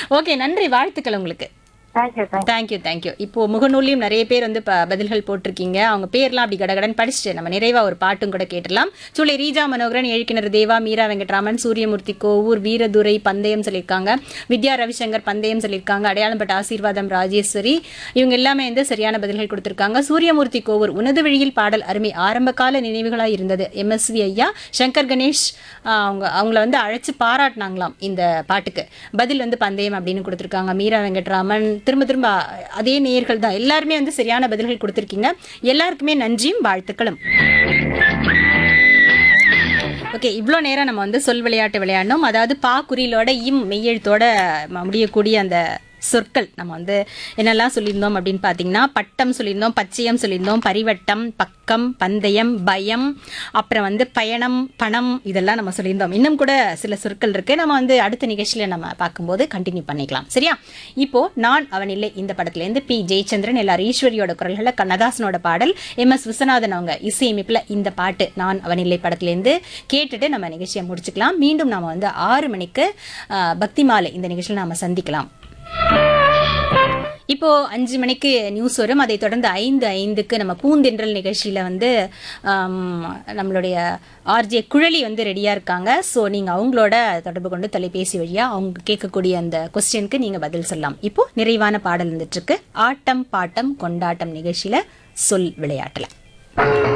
okay நன்றி வாழ்த்துக்கள் உங்களுக்கு தேங்க்யூ தேங்க்யூ தேங்க்யூ தேங்க்யூ இப்போ முகநூல்லையும் நிறைய பேர் வந்து ப- பதில்கள் போட்டிருக்கீங்க அவங்க பேர்லாம் அப்படி கடகடன் படிச்சுட்டு நம்ம நிறைவா ஒரு பாட்டும் கூட கேட்டலாம் சூளை ரீஜா மனோகரன் எழுக்கிணர் தேவா மீரா வெங்கட்ராமன் சூரியமூர்த்தி கோவூர் வீரதுரை பந்தயம் சொல்லியிருக்காங்க வித்யா ரவிசங்கர் பந்தயம் சொல்லியிருக்காங்க அடையாளம்பட்ட ஆசீர்வாதம் ராஜேஸ்வரி இவங்க எல்லாமே வந்து சரியான பதில்கள் கொடுத்திருக்காங்க சூரியமூர்த்தி கோவூர் உனது வழியில் பாடல் அருமை ஆரம்பகால நினைவுகளாக இருந்தது எம்எஸ்வி ஐயா சங்கர் கணேஷ் ஆஹ், அவங்க அவங்கள வந்து அழைச்சு பாராட்டினாங்களாம் இந்த பாட்டுக்கு பதில் வந்து பந்தயம் அப்படின்னு கொடுத்திருக்காங்க மீரா வெங்கட்ராமன் திரும்ப திரும்ப அதே நேயர்கள் தான் எல்லாருமே வந்து சரியான பதில்கள் கொடுத்திருக்கீங்க எல்லாருக்குமே நன்றியும் வாழ்த்துக்களும் ஓகே இவ்வளோ நேரம் நம்ம வந்து சொல் விளையாட்டு விளையாடணும் அதாவது பா குறியிலோட இம் மெய்யெழுத்தோட ம- முடியக்கூடிய அந்த சொற்கள் நம்ம வந்து என்னெல்லாம் சொல்லியிருந்தோம் அப்படின்னு பார்த்தீங்கன்னா பட்டம் சொல்லியிருந்தோம் பச்சையம் சொல்லியிருந்தோம் பரிவட்டம் பக்கம் பந்தயம் பயம் அப்புறம் வந்து பயணம் பணம் இதெல்லாம் நம்ம சொல்லியிருந்தோம் இன்னும் கூட சில சொற்கள் இருக்கு நம்ம வந்து அடுத்த நிகழ்ச்சியில் நம்ம பார்க்கும்போது கண்டினியூ பண்ணிக்கலாம் சரியா இப்போ நான் அவன் இல்லை இந்த படத்துலேருந்து பி ஜெயச்சந்திரன் எல்லாரும் ஈஸ்வரியோட குரல்களில் கண்ணதாசனோட பாடல் எம் எஸ் விஸ்வநாதன் அவங்க இசையமைப்பில் இந்த பாட்டு நான் அவன் இல்லை படத்துலேருந்து கேட்டுட்டு நம்ம நிகழ்ச்சியை முடிச்சுக்கலாம் மீண்டும் நாம வந்து ஆறு மணிக்கு ஆ, பக்தி மாலை இந்த நிகழ்ச்சியில் நாம சந்திக்கலாம் இப்போ அஞ்சு மணிக்கு நியூஸ் வரும் அதை தொடர்ந்து ஐந்து ஐந்துக்கு நம்ம பூந்தென்றல் நிகழ்ச்சியில வந்து ஆம், நம்மளுடைய ஆர்ஜே குழலி வந்து ரெடியா இருக்காங்க ஸோ நீங்க அவங்களோட தொடர்பு கொண்டு தொலைபேசி வழியா அவங்க கேட்கக்கூடிய அந்த கொஸ்டினுக்கு நீங்க பதில் சொல்லலாம் இப்போ நிறைவான பாடல் வந்துட்டு இருக்கு ஆட்டம் பாட்டம் கொண்டாட்டம் நிகழ்ச்சியில சொல் விளையாட்டுல